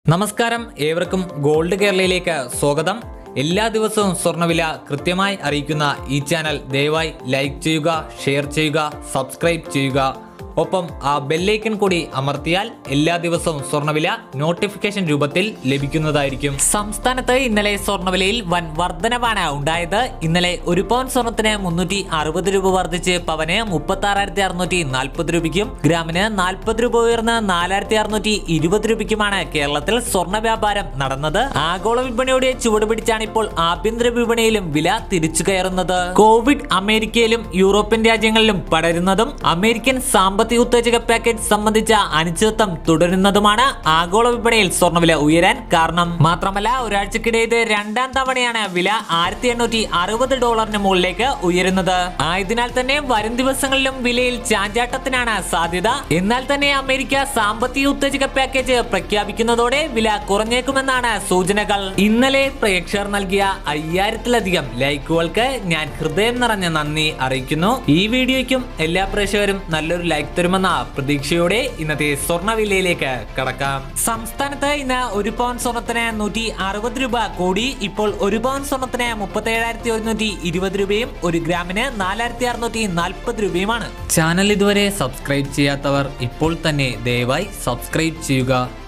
നമസ്കാരം ഏവർക്കും ഗോൾഡ് കേരളയിലേക്ക് സ്വാഗതം എല്ലാ ദിവസവും സ്വർണ്ണവില കൃത്യമായി അറിയിക്കുന്ന ഈ ചാനൽ ദയവായി ലൈക്ക് ചെയ്യുക ഷെയർ ചെയ്യുക സബ്സ്ക്രൈബ് ചെയ്യുക ഒപ്പം ആ ബെല്ലൈക്കൺ കൂടി അമർത്തിയാൽ എല്ലാ ദിവസവും സ്വർണ്ണവില നോട്ടിഫിക്കേഷൻ രൂപത്തിൽ ലഭിക്കുന്നതായിരിക്കും സംസ്ഥാനത്ത് ഇന്നലെ സ്വർണ്ണവിലയിൽ വൻ വർധനവാണ് ഉണ്ടായത് ഇന്നലെ ഒരു പവൻ സ്വർണത്തിന് മുന്നൂറ്റി അറുപത് രൂപ വർദ്ധിച്ച് പവന് മുപ്പത്തി ആറായിരത്തി അറുന്നൂറ്റി നാൽപ്പത് രൂപയ്ക്കും ഗ്രാമിന് നാൽപ്പത് രൂപ ഉയർന്ന് നാലായിരത്തി അറുന്നൂറ്റി ഇരുപത് രൂപയ്ക്കുമാണ് കേരളത്തിൽ സ്വർണ്ണ വ്യാപാരം നടന്നത് ആഗോള വിപണിയുടെ ചുവട് പിടിച്ചാണ് ഇപ്പോൾ ആഭ്യന്തര വിപണിയിലും വില തിരിച്ചു കയറുന്നത് കോവിഡ് അമേരിക്കയിലും യൂറോപ്യൻ രാജ്യങ്ങളിലും പടരുന്നതും അമേരിക്കൻ സാമ്പത്തിക ഉത്തേജക പാക്കേജ് സംബന്ധിച്ച അനിശ്ചിതത്വം തുടരുന്നതുമാണ് ആഗോള വിപണിയിൽ സ്വർണ്ണവില ഉയരാൻ കാരണം മാത്രമല്ല ഒരാഴ്ചക്കിടെ ഇത് രണ്ടാം തവണയാണ് വില ആയിരത്തി എണ്ണൂറ്റി അറുപത് ഡോളറിന് മുകളിലേക്ക് ഉയരുന്നത് ആയതിനാൽ തന്നെ വരും ദിവസങ്ങളിലും വിലയിൽ ചാഞ്ചാട്ടത്തിനാണ് സാധ്യത എന്നാൽ തന്നെ അമേരിക്ക സാമ്പത്തിക ഉത്തേജക പാക്കേജ് പ്രഖ്യാപിക്കുന്നതോടെ വില കുറഞ്ഞേക്കുമെന്നാണ് സൂചനകൾ ഇന്നലെ പ്രേക്ഷകർ നൽകിയ അയ്യായിരത്തിലധികം ലൈക്കുകൾക്ക് ഞാൻ ഹൃദയം നിറഞ്ഞ നന്ദി അറിയിക്കുന്നു ഈ വീഡിയോയ്ക്കും എല്ലാ പ്രേക്ഷകരും നല്ലൊരു ലൈക്ക് തരുമെന്ന പ്രതീക്ഷയോടെ ഇന്നത്തെ സ്വർണ്ണ വിലയിലേക്ക് കടക്കാം സംസ്ഥാനത്ത് ഇന്ന് ഒരു പവൻ സ്വർണത്തിന് നൂറ്റി അറുപത് രൂപ കൂടി ഇപ്പോൾ ഒരു പവൻ സ്വർണത്തിന് മുപ്പത്തി ഏഴായിരത്തി ഒരുന്നൂറ്റി ഇരുപത് രൂപയും ഒരു ഗ്രാമിന് നാലായിരത്തി അറുന്നൂറ്റി നാൽപ്പത് രൂപയുമാണ് ചാനൽ ഇതുവരെ സബ്സ്ക്രൈബ് ചെയ്യാത്തവർ ഇപ്പോൾ തന്നെ ദയവായി സബ്സ്ക്രൈബ് ചെയ്യുക